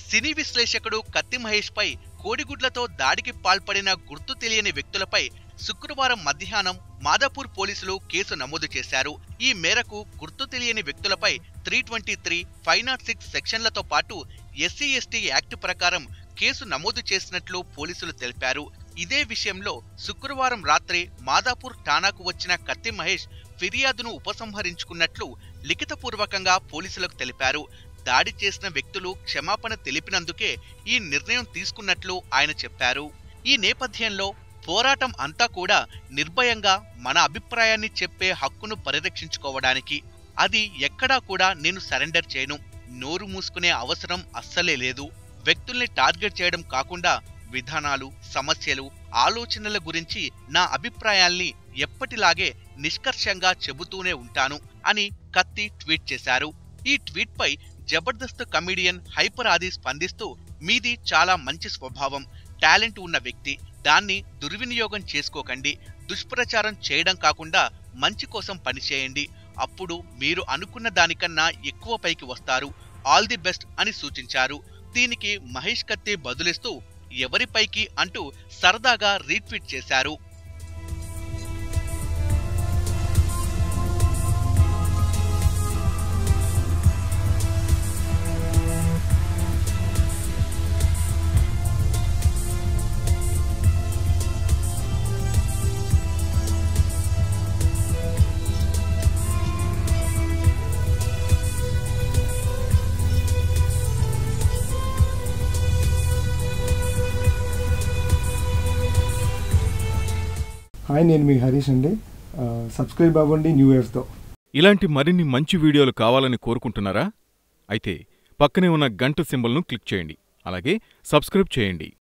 సినీ విశ్లేషకుడు కత్తి మహేష్ పై కోడిగుడ్లతో దాడికి పాల్పడిన గుర్తు తెలియని వ్యక్తులపై శుక్రవారం మధ్యాహ్నం మాదాపూర్ పోలీసులు కేసు నమోదు చేశారు ఈ మేరకు గుర్తు తెలియని వ్యక్తులపై three twenty three five nought six సెక్షన్లతో పాటు ఎస్సీ ఎస్టీ యాక్ట్ ప్రకారం కేసు నమోదు చేసినట్లు పోలీసులు తెలిపారు ఇదే విషయంలో శుక్రవారం రాత్రి మాదాపూర్ ఠాణాకు వచ్చిన కత్తి మహేష్ ఫిర్యాదును ఉపసంహరించుకున్నట్లు లిఖితపూర్వకంగా పోలీసులకు తెలిపారు దాడి చేసిన వ్యక్తులు క్షమాపణ తెలిపినందుకే ఈ నిర్ణయం తీసుకున్నట్లు ఆయన చెప్పారు ఈ నేపథ్యంలో పోరాటం అంతా కూడా నిర్భయంగా మన అభిప్రాయాన్ని చెప్పే హక్కును పరిరక్షించుకోవడానికి అది ఎక్కడా కూడా నేను సరెండర్ చేయను నోరు మూసుకునే అవసరం అస్సలే లేదు వ్యక్తుల్ని టార్గెట్ చేయడం కాకుండా విధానాలు సమస్యలు ఆలోచనల గురించి నా అభిప్రాయాల్ని ఎప్పటిలాగే నిష్కర్షంగా చెబుతూనే ఉంటాను అని కత్తి ట్వీట్ చేశారు ఈ ట్వీట్ పై జబర్దస్త్ కమిడియన్ హైపర్ ఆది స్పందిస్తూ మీది చాలా మంచి స్వభావం టాలెంట్ ఉన్న వ్యక్తి దాన్ని దుర్వినియోగం చేసుకోకండి దుష్ప్రచారం చేయడం కాకుండా మంచి కోసం పనిచేయండి అప్పుడు మీరు అనుకున్న దానికన్నా ఎక్కువ పైకి వస్తారు ఆల్ ది బెస్ట్ అని సూచించారు దీనికి మహేష్ కత్తి బదులిస్తూ ఎవరిపైకి అంటూ సరదాగా రీట్వీట్ చేశారు హాయ్ నేను మీ హరీష్ అండి ఆ, సబ్స్క్రైబ్ అవ్వండి న్యూ ఇయర్తో ఇలాంటి మరిన్ని మంచి వీడియోలు కావాలని కోరుకుంటున్నారా అయితే పక్కనే ఉన్న గంట సింబల్ను క్లిక్ చేయండి అలాగే సబ్స్క్రైబ్ చేయండి